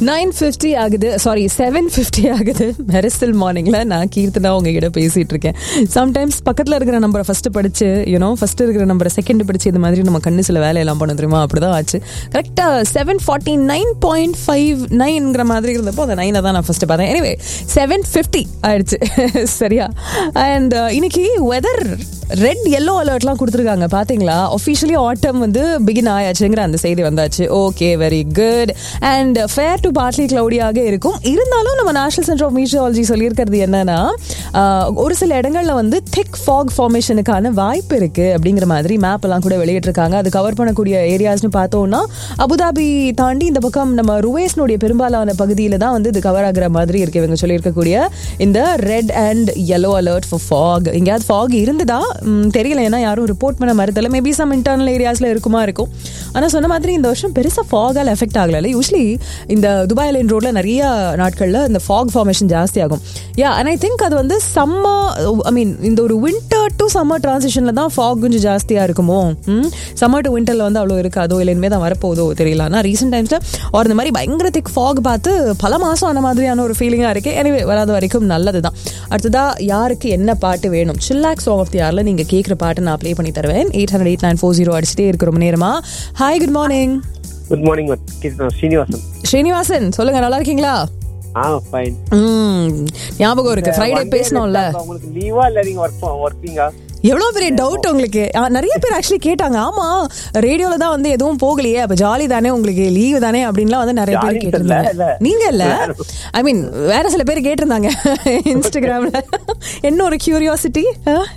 Nine fifty ஆகுது sorry seven fifty ஆகுது மெரிசல் மார்னிங்ல நான் கீர்த்தனா உங்ககிட்ட பேசிட்டு இருக்கேன் சம்டைம்ஸ் பக்கத்தில் இருக்கிற நம்பரை ஃபர்ஸ்ட் படிச்சு யூனோ ஃபர்ஸ்ட் இருக்கிற நம்பரை செகண்ட் படிச்சு இது மாதிரி நம்ம கண்ணு சில வேலையெல்லாம் பண்ண தெரியுமா அப்படிதான் ஆச்சு கரெக்டா seven forty nine point five நைன்ங்கிற மாதிரி இருந்தப்போ அந்த நைனை தான் நான் ஃபர்ஸ்ட் பார்த்தேன் எனிவே செவன் ஃபிஃப்டி ஆயிடுச்சு சரியா அண்ட் இன்னைக்கு வெதர் ரெட் எல்லோ அலர்ட்லாம் கொடுத்துருக்காங்க பாத்தீங்களா ஒஃபிஷியலி ஆட்டம் வந்து பிகின் ஆயாச்சுங்கிற அந்த செய்தி வந்தாச்சு okay very good and fair to partly கிளவுடியாக இருக்கும் இருந்தாலும் நம்ம நேஷனல் சென்டர் ஆஃப் மீஷியாலஜி சொல்லியிருக்கிறது என்னன்னா ஆஹ், ஒரு சில இடங்கள்ல வந்து திக் ஃபாக் ஃபார்மேஷனுக்கான வாய்ப்பு இருக்கு அப்படிங்கிற மாதிரி மேப் எல்லாம் கூட வெளியிட்டிருக்காங்க அது கவர் பண்ணக்கூடிய ஏரியாஸ்னு பார்த்தோம்னா அபுதாபி தாண்டி இந்த பக்கம் நம்ம ருவேஸ்னுடைய பெரும்பாலான பகுதியில தான் வந்து இது கவர் ஆகுற மாதிரி இருக்கு இவங்க சொல்லியிருக்கக்கூடிய இந்த red and yellow alert for fog எங்கேயாவது ஃபாக் இருந்ததா ம், தெரியல ஏன்னா யாரும் ரிப்போர்ட் பண்ண மறுத்தல மேபி சம் இன்டர்னல் ஏரியாஸ்ல இருக்குமா இருக்கும் ஆனா சொன்ன மாதிரி இந்த வருஷம் பெருசா ஃபாகால் எஃபெக்ட் ஆகல யூஸ்வலி இந்த துபாய் லைன் ரோட்ல நிறைய நாட்கள்ல இந்த ஃபாக் ஃபார்மேஷன் ஜாஸ்தி ஆகும் யா அண்ட் ஐ திங்க் அது வந்து சம்மர் ஐ மீன் இந்த ஒரு வின்டர் டு சம்மர் டிரான்சிஷன்ல தான் ஃபாக் கொஞ்சம் ஜாஸ்தியா இருக்குமோ சம்மர் டு வின்டர்ல வந்து அவ்வளோ இருக்காதோ இல்லை இனிமே தான் வரப்போதோ தெரியல ஆனால் ரீசெண்ட் டைம்ஸ்ல ஒரு இந்த மாதிரி பயங்கர திக் ஃபாக் பார்த்து பல மாசம் ஆன மாதிரியான ஒரு ஃபீலிங்கா இருக்கு எனவே வராத வரைக்கும் நல்லது தான் அடுத்ததா யாருக்கு என்ன பாட்டு வேணும் சில்லாக் சாங் ஆஃப் தி யார்ல நீங்க கேட்குற பாட்டு நான் ப்ளே பண்ணி தருவேன் eight hundred eight nine four zero அடிச்சுட்டே இருக்கு ரொம்ப நேரமா hi good morning good morning Srinivasan Srinivasan சொல்லுங்க நல்லா இருக்கீங்களா ஆ ஃபைன் ம் ஞாபகம் இருக்கு ஃப்ரைடே பேசணும்ல உங்களுக்கு லீவா இல்ல நீங்க ஒர்க் ஒர்க்கிங்கா எவ்வளவு பெரிய டவுட் உங்களுக்கு ஆ, நிறைய பேர் ஆக்சுவலி கேட்டாங்க ஆமா ரேடியோல தான் வந்து எதுவும் போகலையே அப்ப ஜாலி தானே உங்களுக்கு லீவு தானே அப்படின்லாம் வந்து நிறைய பேர் Jolly இல்ல, கேட்டிருந்தாங்க இல்ல. நீங்க இல்ல ஐ மீன் வேற சில பேர் கேட்டிருந்தாங்க இன்ஸ்டாகிராம்ல என்ன ஒரு கியூரியாசிட்டி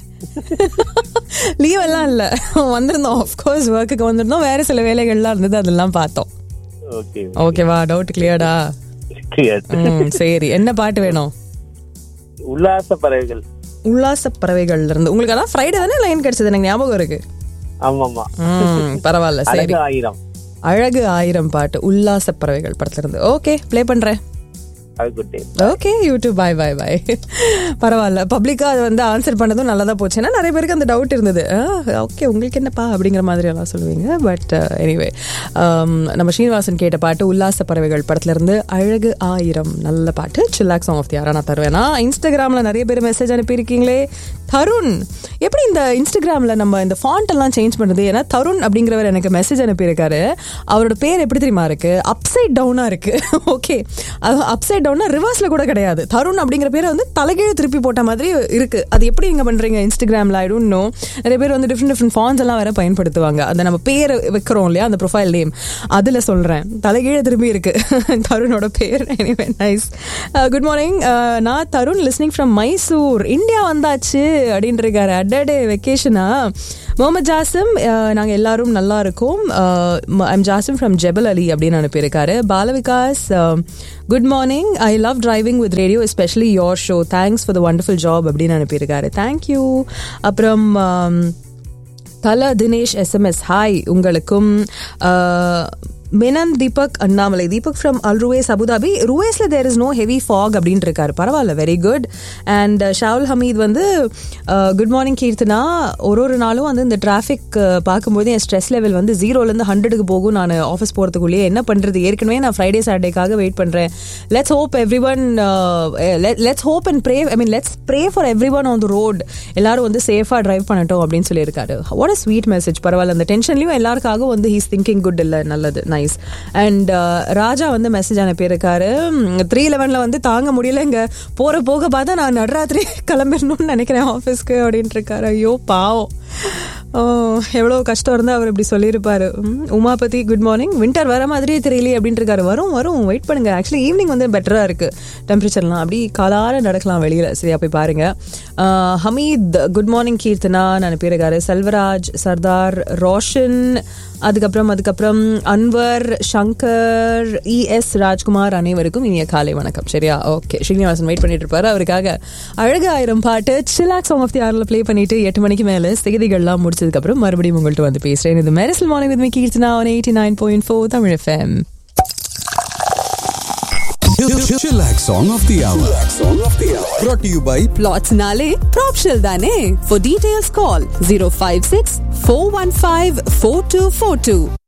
லீவ் எல்லாம் இல்ல வந்திருந்தோம் ஆஃப்கோர்ஸ் ஒர்க்குக்கு வந்திருந்தோம் வேற சில வேலைகள்லாம் இருந்தது அதெல்லாம் பார்த்தோம் ஓகே ஓகேவா டவுட் கிளியர்டா சரி என்ன பாட்டு வேணும் உல்லாச பறவைகள் உல்லாச பறவைகள்ல இருந்து உங்களுக்கு அதான் ஃப்ரைடே தானே லைன் கிடைச்சது எனக்கு ஞாபகம் இருக்கு ஆமா ஆமா ம், பரவாயில்ல சரி அழகு ஆயிரம் அழகு ஆயிரம் பாட்டு உல்லாச பறவைகள் படத்துல இருந்து ஓகே ப்ளே பண்றேன் அது good day okay YouTube bye bye bye பரவாயில்ல பப்ளிக்கா அது வந்து ஆன்சர் பண்ணதும் நல்லதா போச்சு ஏன்னா நிறைய பேருக்கு அந்த டவுட் இருந்தது ஓகே உங்களுக்கு என்னப்பா அப்படிங்கிற மாதிரி எல்லாம் சொல்லுவீங்க பட் எனிவே நம்ம ஸ்ரீனிவாசன் கேட்ட பாட்டு உல்லாச பறவைகள் படத்துல இருந்து அழகு ஆயிரம் நல்ல பாட்டு சில்லாக் சாங் ஆஃப் தி யாரா நான் தருவேனா இன்ஸ்டாகிராம்ல நிறைய பேர் மெசேஜ் அனுப்பியிருக்கீங்களே தருண் எப்படி இந்த இன்ஸ்டாகிராம்ல நம்ம இந்த ஃபாண்ட் எல்லாம் சேஞ்ச் பண்ணுறது ஏன்னா தருண் அப்படிங்கிறவர் எனக்கு மெசேஜ் அனுப்பியிருக்காரு அவரோட பேர் எப்படி தெரியுமா இருக்கு அப்சைட் டவுனா இருக்கு ஓகே அப்சைட் டவுனா ரிவர்ஸ்ல கூட கிடையாது தருண் அப்படிங்கிற பேரை வந்து தலைகீழ திருப்பி போட்ட மாதிரி இருக்கு அது எப்படி நீங்க பண்றீங்க இன்ஸ்டாகிராம்ல ஐ டோன்ட் நோ நிறைய பேர் வந்து டிஃப்ரெண்ட் டிஃப்ரெண்ட் ஃபான்ஸ் எல்லாம் வேற பயன்படுத்துவாங்க அந்த நம்ம பேர் வைக்கிறோம் இல்லையா அந்த ப்ரொஃபைல் நேம் அதுல சொல்றேன் தலைகீழ திரும்பி இருக்கு தருணோட பேர் எனிவே நைஸ் குட் மார்னிங் நான் Tarun listening from Mysore India வந்தாச்சு அப்படின்னு இருக்காரு அடடே வெக்கேஷனா முகமது ஜாசிம் அஹ், நாங்க எல்லாரும் நல்லா இருக்கோம் I'm Jasim from Jebel Ali அப்படின்னு அனுப்பியிருக்காரு Balavikas good morning I love driving with radio especially your show thanks for the wonderful job அப்படின்னு அனுப்பியிருக்காரு தேங்க்யூ அப்புறம் um, தல தினேஷ் எஸ்எம்எஸ் ஹாய் உங்களுக்கும் அஹ், Menon Deepak Annamalai Deepak from Al Ruwais Abu Dhabi ருவேஸ்ல there is no heavy fog அப்படின்னு இருக்காரு பரவாயில்ல very good and Shahul Hameed வந்து குட் மார்னிங் கீர்த்தனா ஒரு ஒரு நாளும் வந்து இந்த டிராஃபிக் பார்க்கும்போது என் ஸ்ட்ரெஸ் லெவல் வந்து ஜீரோலேருந்து ஹண்ட்ரடுக்கு போகும் நான் ஆஃபீஸ் போகிறதுக்குள்ளேயே என்ன பண்ணுறது ஏற்கனவே நான் ஃப்ரைடே சாட்டர்டேக்காக வெயிட் பண்ணுறேன் let's hope everyone let's hope and pray I mean let's pray for everyone on the road எல்லாரும் வந்து சேஃபாக டிரைவ் பண்ணட்டும் அப்படின்னு சொல்லியிருக்காரு வாட் அ ஸ்வீட் மெசேஜ் பரவாயில்ல அந்த டென்ஷன்லையும் எல்லாருக்காகவும் வந்து ஹீஸ் திங்கிங் குட் இல்லை நல்லது நைஸ் அண்ட் ராஜா வந்து மெசேஜ் அனுப்பியிருக்காரு த்ரீ லெவனில் வந்து தாங்க முடியல இங்கே போகிற போக பார்த்தா நான் நடுராத்திரி கிளம்பிடணும்னு நினைக்கிறேன் ஆஃபீஸ்க்கு அப்படின்ட்டு இருக்காரு ஐயோ பாவம் ஓ, எவ்வளோ கஷ்டம் இருந்தால் அவர் இப்படி சொல்லியிருப்பாரு ம், உமாபதி குட் மார்னிங் வின்டர் வர மாதிரியே தெரியலையே அப்படின்ட்டு இருக்காரு வரும் வரும் வெயிட் பண்ணுங்க ஆக்சுவலி ஈவினிங் வந்து பெட்டராக இருக்கு டெம்பரேச்சர்லாம் அப்படி காலார நடக்கலாம் வெளியில் சரியா போய் பாருங்க ஆஹ், ஹமீத் குட் மார்னிங் கீர்த்தனா நான் அனுப்பியிருக்காரு செல்வராஜ் சர்தார் ரோஷன் அதுக்கப்புறம் அதுக்கப்புறம் அன்வர் சங்கர் இ எஸ் ராஜ்குமார் அனைவருக்கும் இனிய காலை வணக்கம் சரியா ஓகே ஸ்ரீனிவாசன் வெயிட் பண்ணிட்டு இருப்பாரு அவருக்காக அழகு ஆயிரம் பாட்டு சிலாக் சாங் ஆஃப் தி ஆர்ல ப்ளே பண்ணிட்டு எட்டு மணிக்கு மேல செய்திகள்லாம் முடிச்சதுக்கு அப்புறம் மறுபடியும் உங்கள்கிட்ட வந்து பேசுறேன் இது Mersal morning with me Keerthana on 89.4 point Tamil FM Chillax Song of the Hour. Song of the Hour. Brought to you by Plots Nale, Propshell Dane. For details, call 056 415 4242.